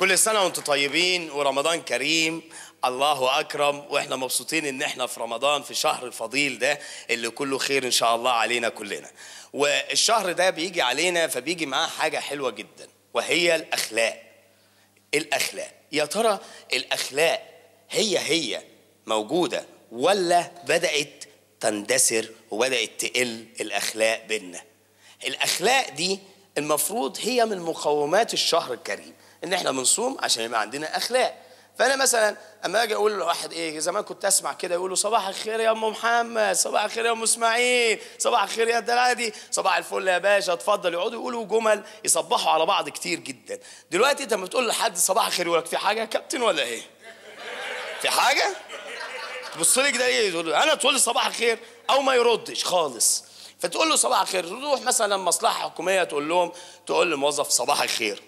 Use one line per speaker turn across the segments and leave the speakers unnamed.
كل سنة وانتم طيبين ورمضان كريم الله أكرم وإحنا مبسوطين إن إحنا في رمضان في شهر الفضيل ده اللي كله خير إن شاء الله علينا كلنا والشهر ده بيجي علينا فبيجي معاه حاجة حلوة جدا وهي الأخلاق الأخلاق يا ترى الأخلاق هي هي موجودة ولا بدأت تندثر وبدأت تقل الأخلاق بينا الأخلاق دي المفروض هي من مقومات الشهر الكريم ان احنا بنصوم عشان يبقى عندنا اخلاق فانا مثلا اما اجي اقول لواحد ايه زمان كنت اسمع كده يقولوا صباح الخير يا ام محمد صباح الخير يا ام اسماعيل صباح الخير يا دلادي صباح الفل يا باشا اتفضل يقعدوا يقولوا جمل يصبحوا على بعض كتير جدا دلوقتي انت لما بتقول لحد صباح الخير يقول لك في حاجه يا كابتن ولا ايه في حاجه تبص لي كده ايه تقول له انا تقول لي صباح الخير او ما يردش خالص فتقول له صباح الخير تروح مثلا مصلحه حكوميه تقول لهم تقول للموظف صباح الخير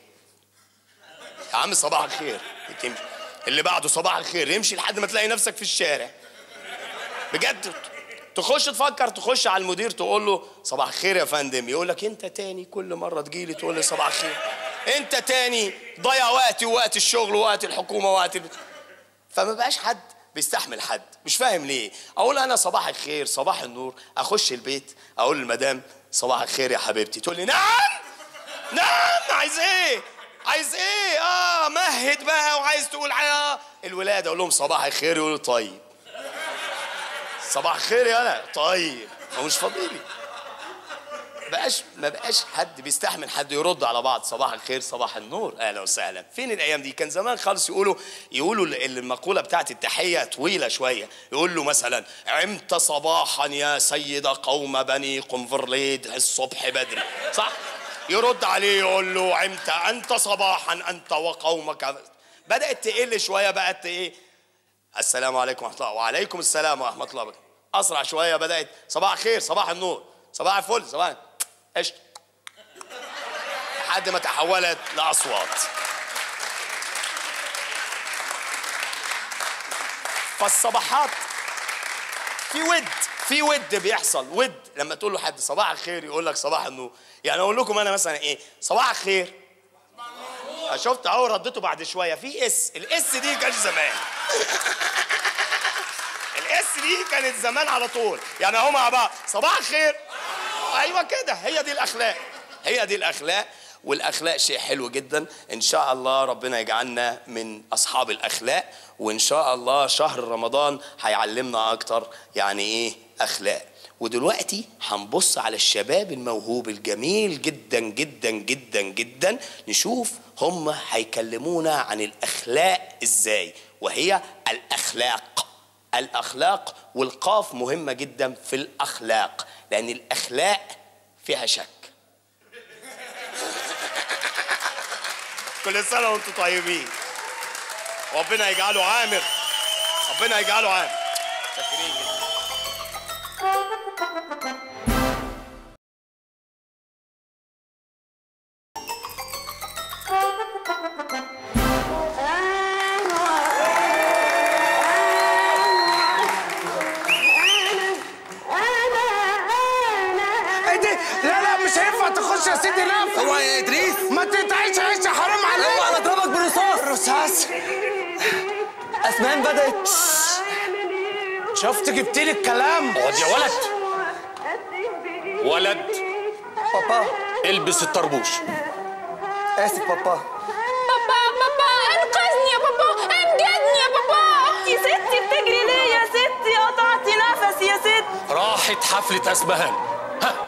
يا عم صباح الخير تمشي اللي بعده صباح الخير يمشي لحد ما تلاقي نفسك في الشارع بجد تخش تفكر تخش على المدير تقول له صباح الخير يا فندم يقول لك انت تاني كل مره تجيلي تقول لي صباح الخير انت تاني ضيع وقتي ووقت الشغل ووقت الحكومه ووقت ال... فما بقاش حد بيستحمل حد مش فاهم ليه اقول انا صباح الخير صباح النور اخش البيت اقول للمدام صباح الخير يا حبيبتي تقول لي نعم نعم عايز ايه عايز ايه اه مهد بقى وعايز تقول على الولاد اقول لهم صباح الخير يقولوا طيب صباح الخير يا انا طيب هو مش فاضيلي بقاش ما بقاش حد بيستحمل حد يرد على بعض صباح الخير صباح النور اهلا وسهلا فين الايام دي كان زمان خالص يقولوا يقولوا ال- المقوله بتاعت التحيه طويله شويه يقول له مثلا عمت صباحا يا سيد قوم بني قنفرليد الصبح بدري صح يرد عليه يقول له عمت انت صباحا انت وقومك بدات تقل شويه بقت ايه السلام عليكم ورحمه الله وعليكم السلام ورحمه الله وبركاته اسرع شويه بدات صباح الخير صباح النور صباح الفل صباح قشطه لحد ما تحولت لاصوات فالصباحات في ود في ود بيحصل ود لما تقول له حد صباح الخير يقول لك صباح النور يعني اقول لكم انا مثلا ايه صباح الخير شفت اهو ردته بعد شويه في اس الاس دي كانش زمان الاس دي كانت زمان على طول يعني اهو مع بعض صباح الخير ايوه كده هي دي الاخلاق هي دي الاخلاق والاخلاق شيء حلو جدا ان شاء الله ربنا يجعلنا من اصحاب الاخلاق وان شاء الله شهر رمضان هيعلمنا اكتر يعني ايه اخلاق ودلوقتي هنبص على الشباب الموهوب الجميل جدا جدا جدا جدا نشوف هم هيكلمونا عن الاخلاق ازاي وهي الاخلاق الاخلاق والقاف مهمه جدا في الاخلاق لان الاخلاق فيها شك كل سنه وانتم طيبين ربنا يجعله عامر ربنا يجعله عامر شاكرين جدا
ايه دي؟ لا لا مش هينفع تخش يا سيدي لا
هو يا ادريس
ما تتعيش عيش حرام عليك
اوعى اضربك برصاص
رصاص
اسمان بدات
شفت جبت لي الكلام
اقعد يا ولد ولد
بابا
البس الطربوش
اسف بابا
بابا بابا انقذني يا بابا امجدني يا بابا
يا ستي بتجري ليه يا ستي قطعتي نفسي يا ست
راحت حفلة أسبهان ها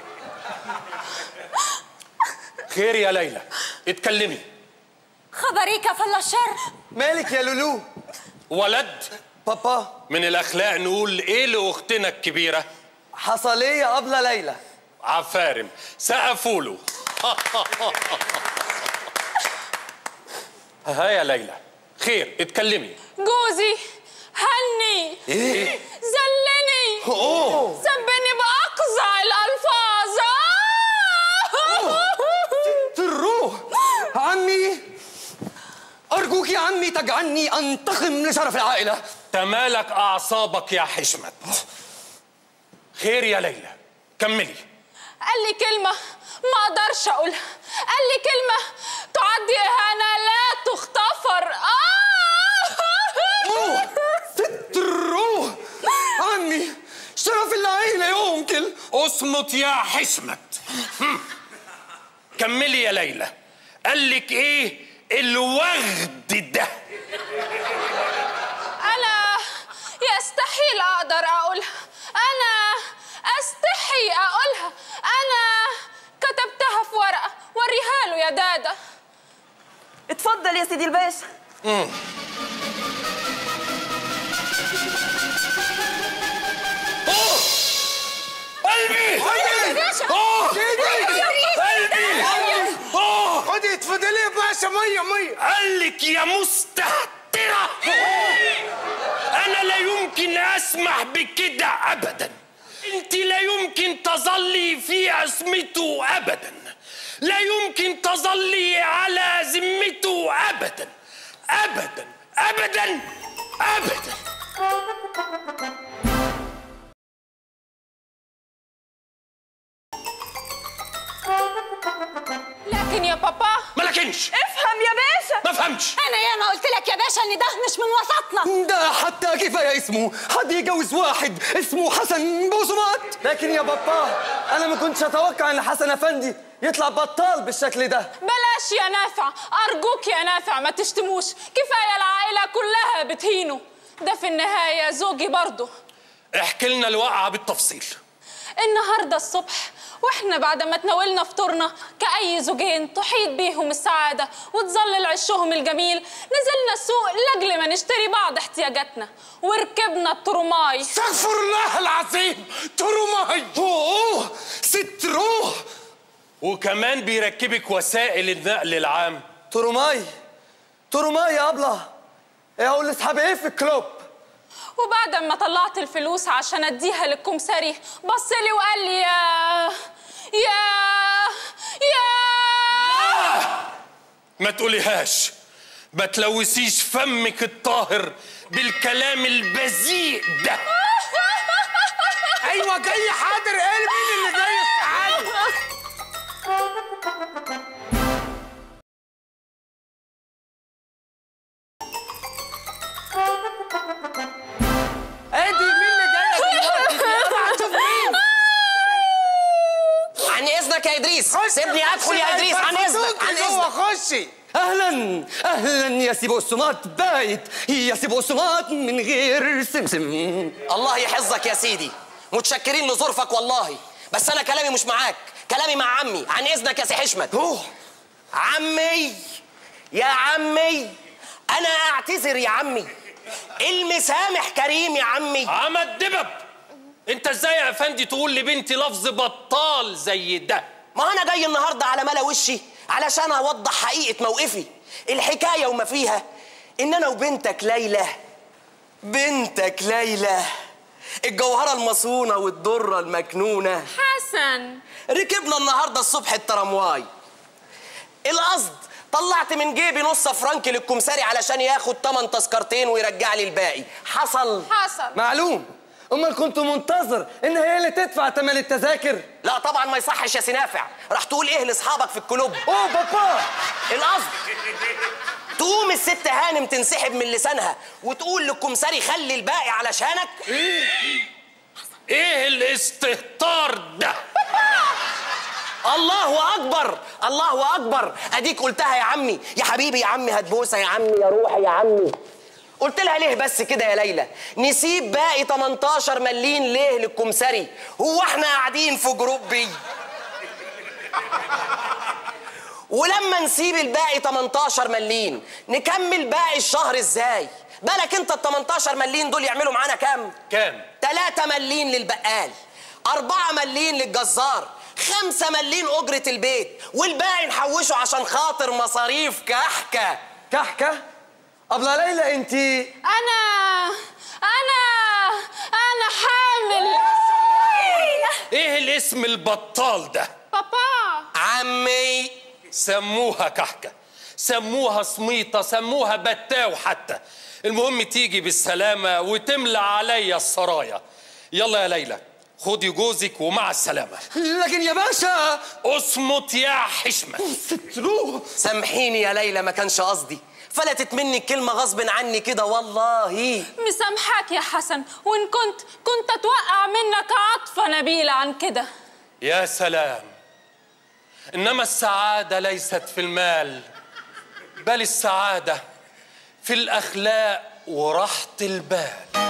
خير يا ليلى اتكلمي
خبريك فلا الشر
مالك يا لولو
ولد
بابا
من الأخلاق نقول إيه لأختنا الكبيرة
حصل ايه يا ابله ليلى
عفارم سقفوا له ها يا ليلى خير اتكلمي
جوزي هني
ايه
زلني
اوه
سبني بأقصى الألفاظ
الروح عمي ارجوك يا عمي تجعلني انتقم لشرف العائله
تمالك أعصابك يا حشمت خير يا ليلى كملي
قال لي كلمة ما أقدرش أقولها قال لي كلمة تعد إهانة لا
اصمت يا حشمت هم. كملي يا ليلى قال لك ايه الوغد ده
أنا يستحيل أقدر أقولها أنا أستحي أقولها أنا كتبتها في ورقة وريها له يا دادا
اتفضل يا سيدي الباشا
قلبي
باشا
اوه قلبي اوه
خدي اتفضلي يا باشا ميه ميه
قال لك يا مستهترة أنا لا يمكن أسمح بكده أبدا أنت لا يمكن تظلي في عصمته أبدا لا يمكن تظلي على ذمته أبدا أبدا أبدا أبدا
لكن يا بابا
ما لكنش
افهم يا باشا
ما فهمش
انا ياما قلت لك يا باشا ان ده مش من وسطنا
ده حتى كفايه اسمه حد يجوز واحد اسمه حسن بوزمات لكن يا بابا انا ما كنتش اتوقع ان حسن افندي يطلع بطال بالشكل ده
بلاش يا نافع أرجوك يا نافع ما تشتموش كفاية العائلة كلها بتهينه ده في النهاية زوجي برضه
احكي لنا الواقعة بالتفصيل
النهاردة الصبح واحنا بعد ما تناولنا فطورنا كأي زوجين تحيط بيهم السعادة وتظلل عشهم الجميل نزلنا السوق لأجل ما نشتري بعض احتياجاتنا وركبنا الترماي
استغفر الله العظيم ترماي
اوه ست روح
وكمان بيركبك وسائل النقل العام
ترماي ترماي يا ابله ايه اقول لاصحابي ايه في الكلوب
وبعد ما طلعت الفلوس عشان اديها للكمساري بص لي وقال لي يا يا يا
ما تقوليهاش ما تلوثيش فمك الطاهر بالكلام البذيء ده
ايوه جاي حاضر ايه مين اللي جاي السعاده ادي مين اللي جاي دلوقتي هتشوف مين
عن اذنك يا ادريس
خش
سيبني ادخل يا ادريس عن اذنك عن
جوه
اذنك
خشي
اهلا اهلا يا سي بقسماط بايت يا سي بقسماط من غير سمسم
الله يحفظك يا سيدي متشكرين لظرفك والله بس انا كلامي مش معاك كلامي مع عمي عن اذنك يا سي حشمت
اوه
عمي يا عمي انا اعتذر يا عمي المسامح كريم يا عمي
عمد دبب انت ازاي يا افندي تقول لبنتي لفظ بطال زي ده
ما انا جاي النهارده على ملا وشي علشان اوضح حقيقه موقفي الحكايه وما فيها ان انا وبنتك ليلى بنتك ليلى الجوهره المصونه والدره المكنونه
حسن
ركبنا النهارده الصبح الترامواي القصد طلعت من جيبي نص فرنك للكمساري علشان ياخد تمن تذكرتين ويرجع لي الباقي حصل
حسن
معلوم امال كنت منتظر ان هي اللي تدفع ثمن التذاكر
لا طبعا ما يصحش يا سنافع راح تقول ايه لاصحابك في الكلوب
اوه بابا
القصد تقوم الست هانم تنسحب من لسانها وتقول للكمساري خلي الباقي علشانك
ايه الاستهتار ده
الله اكبر الله اكبر اديك قلتها يا عمي يا حبيبي يا عمي هتبوسها يا عمي يا روحي يا عمي قلت لها ليه بس كده يا ليلى نسيب باقي 18 مليين ليه للكمساري هو احنا قاعدين في جروب بي ولما نسيب الباقي 18 مليين نكمل باقي الشهر ازاي بالك انت ال 18 مليين دول يعملوا معانا كام
كام
3 مليين للبقال 4 مليين للجزار 5 مليين أجرة البيت والباقي نحوشه عشان خاطر مصاريف كحكة
كحكه ابله ليلى انت
انا انا انا حامل
ايه الاسم البطال ده
بابا
عمي
سموها كحكة سموها سميطة سموها بتاو حتى المهم تيجي بالسلامة وتملى عليا السرايا يلا يا ليلى خدي جوزك ومع السلامة
لكن يا باشا
اصمت يا حشمة
ست روح
سامحيني يا ليلى ما كانش قصدي فلتت مني الكلمة غصب عني كده والله
مسامحاك يا حسن وان كنت كنت اتوقع منك عطفة نبيلة عن كده
يا سلام انما السعاده ليست في المال بل السعاده في الاخلاق وراحه البال